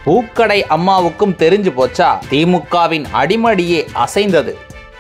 பூக்கடை அம்மாவுக்கும் தெரிஞ்சு போச்சா திமுகவின் அடிமடியே அசைந்தது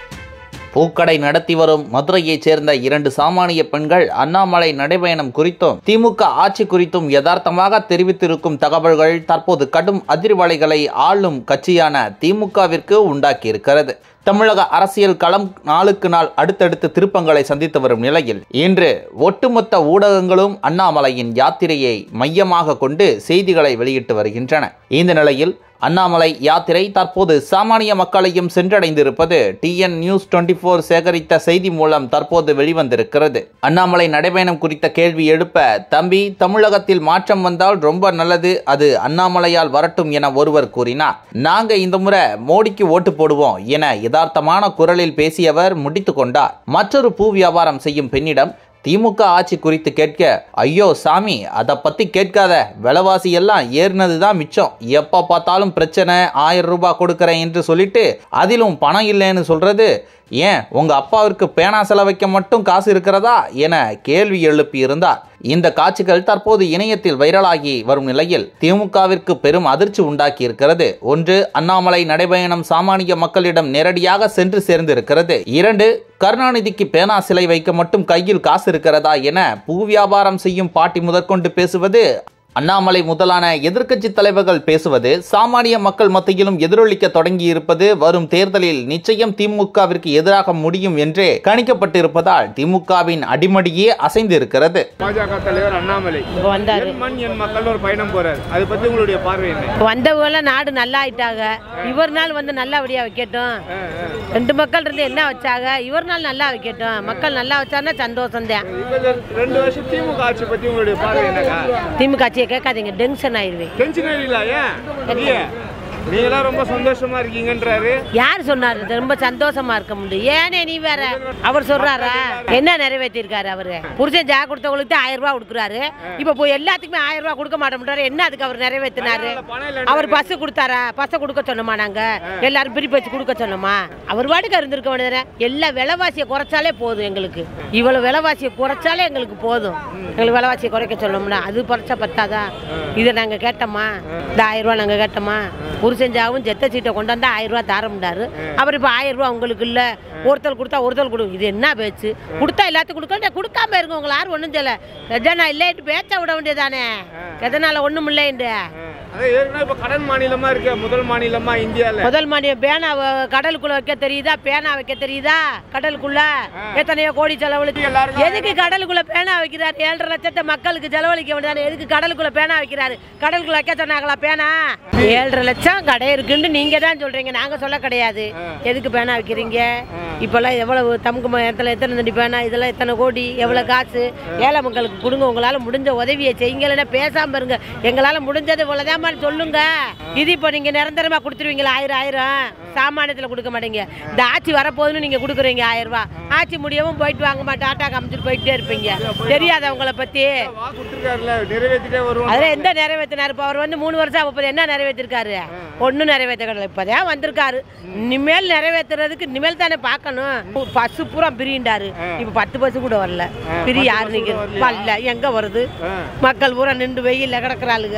பூக்கடை நடத்தி வரும் மதுரையைச் சேர்ந்த இரண்டு சாமானிய பெண்கள் அண்ணாமலை நடைபயணம் குறித்தும் திமுக ஆட்சி குறித்தும் யதார்த்தமாக தெரிவித்திருக்கும் தகவல்கள் தற்போது கடும் அதிர்வலைகளை ஆளும் கட்சியான திமுகவிற்கு உண்டாக்கியிருக்கிறது தமிழக அரசியல் களம் நாளுக்கு நாள் அடுத்தடுத்து திருப்பங்களை சந்தித்து வரும் நிலையில் இன்று ஒட்டுமொத்த ஊடகங்களும் அண்ணாமலையின் யாத்திரையை மையமாக கொண்டு செய்திகளை வெளியிட்டு வருகின்றன இந்த நிலையில் அண்ணாமலை யாத்திரை தற்போது சாமானிய மக்களையும் சென்றடைந்திருப்பது டிஎன் நியூஸ் டுவெண்ட்டி ஃபோர் சேகரித்த செய்தி மூலம் தற்போது வெளிவந்திருக்கிறது அண்ணாமலை நடைபயணம் குறித்த கேள்வி எழுப்ப தம்பி தமிழகத்தில் மாற்றம் வந்தால் ரொம்ப நல்லது அது அண்ணாமலையால் வரட்டும் என ஒருவர் கூறினார் நாங்க இந்த முறை மோடிக்கு ஓட்டு போடுவோம் என யதார்த்தமான குரலில் பேசியவர் முடித்து கொண்டார் மற்றொரு பூ வியாபாரம் செய்யும் பெண்ணிடம் திமுக ஆட்சி குறித்து கேட்க ஐயோ சாமி அதை பத்தி கேட்காத விலைவாசி எல்லாம் ஏறினது தான் மிச்சம் எப்போ பார்த்தாலும் பிரச்சனை ஆயிரம் ரூபாய் கொடுக்குறேன் என்று சொல்லிட்டு அதிலும் பணம் இல்லைன்னு சொல்றது ஏன் உங்க அப்பாவிற்கு பேனா செலவைக்க மட்டும் காசு இருக்கிறதா என கேள்வி எழுப்பி இருந்தார் இந்த காட்சிகள் தற்போது இணையத்தில் வைரலாகி வரும் நிலையில் திமுகவிற்கு பெரும் அதிர்ச்சி உண்டாக்கி இருக்கிறது ஒன்று அண்ணாமலை நடைபயணம் சாமானிய மக்களிடம் நேரடியாக சென்று சேர்ந்திருக்கிறது இரண்டு கருணாநிதிக்கு பேனா சிலை வைக்க மட்டும் கையில் காசு இருக்கிறதா என பூ வியாபாரம் செய்யும் பாட்டி முதற்கொண்டு பேசுவது அண்ணாமலை முதலான எதிர்க்கட்சி தலைவர்கள் பேசுவது சாமானிய மக்கள் மத்தியிலும் எதிரொலிக்க தொடங்கி இருப்பது வரும் தேர்தலில் நிச்சயம் திமுகவிற்கு எதிராக முடியும் என்றே கணிக்கப்பட்டிருப்பதால் திமுகவின் அடிமடியே அசைந்திருக்கிறது பாஜக தலைவர் அண்ணாமலை இப்போ வந்தாரு என் மண் என் மக்கள் ஒரு பயணம் போறாரு அதை பத்தி உங்களுடைய பார்வை என்ன இப்போ வந்தவங்கள நாடு நல்லா ஆயிட்டாங்க இவர் நாள் வந்து நல்லபடியா வைக்கட்டும் ரெண்டு மக்கள் இருந்து என்ன வச்சாங்க இவர் நாள் நல்லா வைக்கட்டும் மக்கள் நல்லா வச்சாருன்னா சந்தோஷம் தான் இப்ப இந்த ரெண்டு வருஷம் திமுக ஆட்சி பத்தி உங்களுடைய பார்வை என்னக்கா திமுக ஆட்சியை கேட்காதீங்க டென்ஷன் ஆயிடுவேன் டென்ஷன் ஆயிடலாம் ஏன் இல்லையே நீங்களாம் ரொம்ப சந்தோஷமா இருக்கீங்கன்றாரு யார் சொன்னாரு இது ரொம்ப சந்தோஷமா இருக்க முடியும் ஏனே நீ வேற அவர் சொல்றாரா என்ன நிறைவேற்றிருக்காரு அவரு புருஷன் ஜா கொடுத்தவங்களுக்கு ஆயிரம் ரூபாய் கொடுக்குறாரு இப்ப போய் எல்லாத்துக்குமே ஆயிரம் ரூபாய் கொடுக்க மாட்டோம்ன்றாரு என்ன அதுக்கு அவர் நிறைவேற்றினாரு பணம் இல்லை அவர் பஸ் கொடுத்தாரா பஸ்ஸை கொடுக்க சொன்னோமா நாங்க எல்லாரும் பிரிப்பு வச்சு கொடுக்க சொன்னோமா அவர் பாட்டுக்கு இருந்திருக்க வேண்டியதானே எல்லா விலைவாசியை குறைச்சாலே போதும் எங்களுக்கு இவ்வளவு விலைவாசியை குறைச்சாலே எங்களுக்கு போதும் எங்களுக்கு விலைவாசியை குறைக்க சொன்னோம்னா அது குறைச்சா பத்தாதா இதை நாங்க கேட்டோமா இந்த ஆயிரம் ரூபாய் நாங்க கேட்டோமா புருஷஞ்சாவும் ஜெத்த சீட்டை கொண்டு வந்தா ஆயிரம் ரூபாய் தாரமுண்டாரு அப்புறம் இப்போ ஆயிரம் ரூபாய் உங்களுக்கு இல்ல ஒருத்தர் கொடுத்தா ஒருத்தர் கொடு இது என்ன பேச்சு கொடுத்தா எல்லாத்துக்கும் கொடுக்க கொடுக்காம இருங்க உங்களை யாரும் ஒன்றும் செய்யல கஜனா இல்லைட்டு பேச்ச விட வேண்டியதானே கஜனால ஒன்றும் இல்லைண்டு அதே ஏற்கனவே இப்ப கடன் மாநிலமா இருக்க முதல் மாநிலமா இந்தியால முதல் மானியம் பேனா வ- கடலுக்குள்ள வைக்க தெரியுதா பேனா வைக்க தெரியுதா கடலுக்குள்ள எத்தனையோ கோடி செலவழிச்சு எல்லாருக்கும் எதுக்கு கடலுக்குள்ள பேனா வைக்கிறாரு ஏழரை லட்சத்தை மக்களுக்கு செலவழிக்க வேண்டியதானே எதுக்கு கடலுக்குள்ள பேனா வைக்கிறாரு கடலுக்குள்ள வைக்க சொன்னாங்களா பேனா ஏழரை லட்சம் கடை இருக்குன்னு நீங்க தான் சொல்றீங்க நாங்க சொல்ல கிடையாது எதுக்கு பேனா வைக்கிறீங்க இப்பெல்லாம் எவ்வளவு தமுக்கு மயத்தில் எத்தனை தண்டி பேனா இதெல்லாம் எத்தனை கோடி எவ்வளவு காசு ஏழை மக்களுக்கு கொடுங்க உங்களால முடிஞ்ச உதவியை செய்யுங்க இல்லைன்னா பேசாம இருங்க எங்களால முடிஞ்சது இவ்வளவுதாம்மான்னு சொல்லுங்க இது இப்போ நீங்க நிரந்தரமா கொடுத்துருவீங்களா ஆயிரம் ஆயிரம் சாமானியத்தில் கொடுக்க மாட்டீங்க இந்த ஆட்சி வரப்போகுதுன்னு நீங்க கொடுக்குறீங்க ஆயிரம் ரூபாய் ஆட்சி முடியவும் போயிட்டு வாங்க மாட்டேன் டாட்டா காமிச்சிட்டு போயிட்டே இருப்பீங்க தெரியாத உங்களை பத்தி வாக்கு கொடுத்துருக்காருல நிறைவேற்றிட்டே வருவோம் அதில் எந்த நிறைவேற்றினார் இப்போ அவர் வந்து மூணு வருஷம் முப்பது என்ன நிறைவேற்றிருக்காரு ஒன்றும் நிறைவேற்ற கிடையாது இப்போதான் வந்திருக்காரு இனிமேல் நிறைவேற்றுறதுக்கு இனிமேல் தானே பார்க்கணும் பஸ்ஸு பூரா பிரிண்டாரு இப்போ பத்து பஸ்ஸு கூட வரல பிரி யாரு நிற்கிறது வரல எங்கே வருது மக்கள் பூரா நின்று வெயில்ல கிடக்குறாளுங்க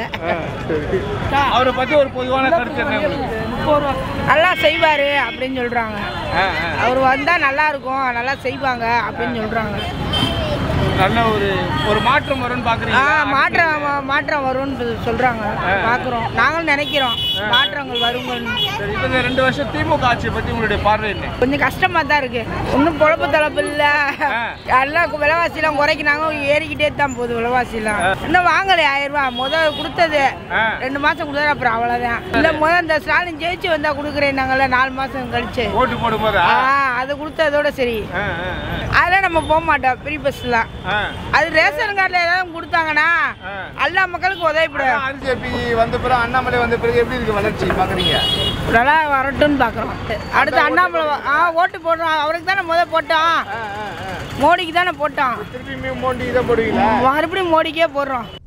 அவரை பத்தி ஒரு பொதுவான கருத்து என்ன உங்களுக்கு? நல்லா செய்வார் அப்படின்னு சொல்கிறாங்க ஆ, ஆ. அவர் வந்தால் நல்லா இருக்கும் நல்லா செய்வாங்க அப்படின்னு சொல்கிறாங்க நல்ல ஒரு ஒரு மாற்றம் வரும்னு ஆ பாக்குறீங்க மாற்றம் வ- மாற்றம் வரும்னு சொல்கிறாங்க பார்க்குறோம் நாங்களும் நினைக்கிறோம் மாற்றங்கள் வருங்கன்னு சரி இப்ப இந்த ரெண்டு வருஷம் திமுக ஆட்சியை பத்தி உங்களுடைய பார்வை என்ன கொஞ்சம் கஷ்டமாக தான் இருக்கு ஒன்றும் பொழப்பு தளப்பு இல்லை எல்லாம் கு- விலைவாசிலாம் குறைக்கினாங்க ஏறிக்கிட்டே தான் போகுது விலைவாசிலாம் இன்னும் வாங்கலை ஆயிரம் ரூபாய் முதல் கொடுத்தது ஆ. ரெண்டு மாதம் கொடுத்தாரு அப்புறம் அவ்வளோதான் இல்லை முதல் இந்த ஸ்டாலின் ஜெயிச்சு வந்தா கொடுக்குறேன் நாங்கள்ல நாலு மாதம் கழிச்சு ஓட்டு போடும்போதா ஆ அது கொடுத்ததோட சரி ஆ, ஆ, ஆ. அதெல்லாம் நம்ம போக மாட்டோம் ஃப்ரீ பஸ்லாம் ஆ. அது ரேஷன் கார்டில் ஏதாவது கொடுத்தாங்கன்னா ஆ. எல்லா மக்களுக்கும் உதவிப்படும் ஆர்ஜேபி வந்த பிறகு அண்ணாமலை வந்த பிறகு எப்படி இருக்கு வளர்ச்சி பாக்குறீங்க நல்லா வரட்டும்னு பார்க்குறோம் அடுத்து அண்ணாமலை வ- ஆ ஓட்டு போடுறோம் அவருக்கு தானே முத போட்டோம் மோடிக்கு தானே போட்டோம் திருப்பி மோண்டி இதை போடுவீங்களா மறுபடியும் மோடிக்கே போடுறோம்